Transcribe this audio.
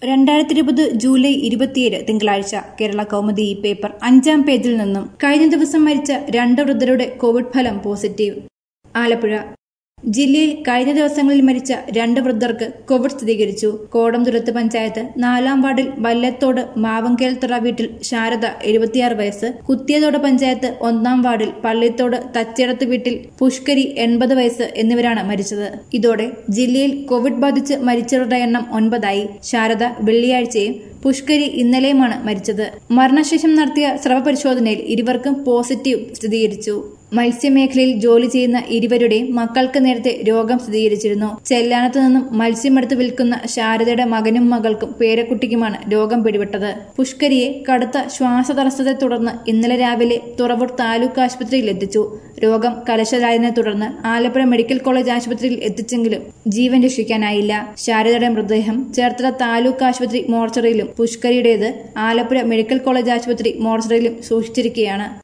രണ്ടായിരത്തി ഇരുപത് ജൂലൈ ഇരുപത്തിയേഴ് തിങ്കളാഴ്ച കേരള കൗമുദി ഈ പേപ്പർ അഞ്ചാം പേജിൽ നിന്നും കഴിഞ്ഞ ദിവസം മരിച്ച രണ്ട് വൃദ്ധരുടെ കോവിഡ് ഫലം പോസിറ്റീവ് ആലപ്പുഴ ജില്ലയിൽ കഴിഞ്ഞ ദിവസങ്ങളിൽ മരിച്ച രണ്ട് വൃദ്ധർക്ക് കോവിഡ് സ്ഥിരീകരിച്ചു കോടംതുരത്ത് പഞ്ചായത്ത് നാലാം വാർഡിൽ വല്ലത്തോട് മാവങ്കേൽത്തറ വീട്ടിൽ ശാരദ എഴുപത്തിയാറ് വയസ്സ് കുത്തിയതോട് പഞ്ചായത്ത് ഒന്നാം വാർഡിൽ പള്ളിത്തോട് തച്ചേടത്ത് വീട്ടിൽ പുഷ്കരി എൺപത് വയസ്സ് എന്നിവരാണ് മരിച്ചത് ഇതോടെ ജില്ലയിൽ കോവിഡ് ബാധിച്ച് മരിച്ചവരുടെ എണ്ണം ഒൻപതായി ശാരദ വെള്ളിയാഴ്ചയും പുഷ്കരി ഇന്നലെയുമാണ് മരിച്ചത് മരണശേഷം നടത്തിയ സ്രവ പരിശോധനയിൽ ഇരുവർക്കും പോസിറ്റീവ് സ്ഥിരീകരിച്ചു മത്സ്യമേഖലയിൽ ജോലി ചെയ്യുന്ന ഇരുവരുടെയും മക്കൾക്ക് നേരത്തെ രോഗം സ്ഥിരീകരിച്ചിരുന്നു ചെല്ലാനത്ത് നിന്നും മത്സ്യമെടുത്ത് വിൽക്കുന്ന ശാരദയുടെ മകനും മകൾക്കും പേരക്കുട്ടിക്കുമാണ് രോഗം പിടിപെട്ടത് പുഷ്കരിയെ കടുത്ത ശ്വാസതടസ്സത്തെ തുടർന്ന് ഇന്നലെ രാവിലെ തുറവൂർ താലൂക്ക് ആശുപത്രിയിൽ എത്തിച്ചു രോഗം കലശലായതിനെ തുടർന്ന് ആലപ്പുഴ മെഡിക്കൽ കോളേജ് ആശുപത്രിയിൽ എത്തിച്ചെങ്കിലും ജീവൻ രക്ഷിക്കാനായില്ല ശാരദയുടെ മൃതദേഹം ചേർത്തല താലൂക്ക് ആശുപത്രി മോർച്ചറിയിലും പുഷ്കരിയുടേത് ആലപ്പുഴ മെഡിക്കൽ കോളേജ് ആശുപത്രി മോർച്ചറിയിലും സൂക്ഷിച്ചിരിക്കുകയാണ്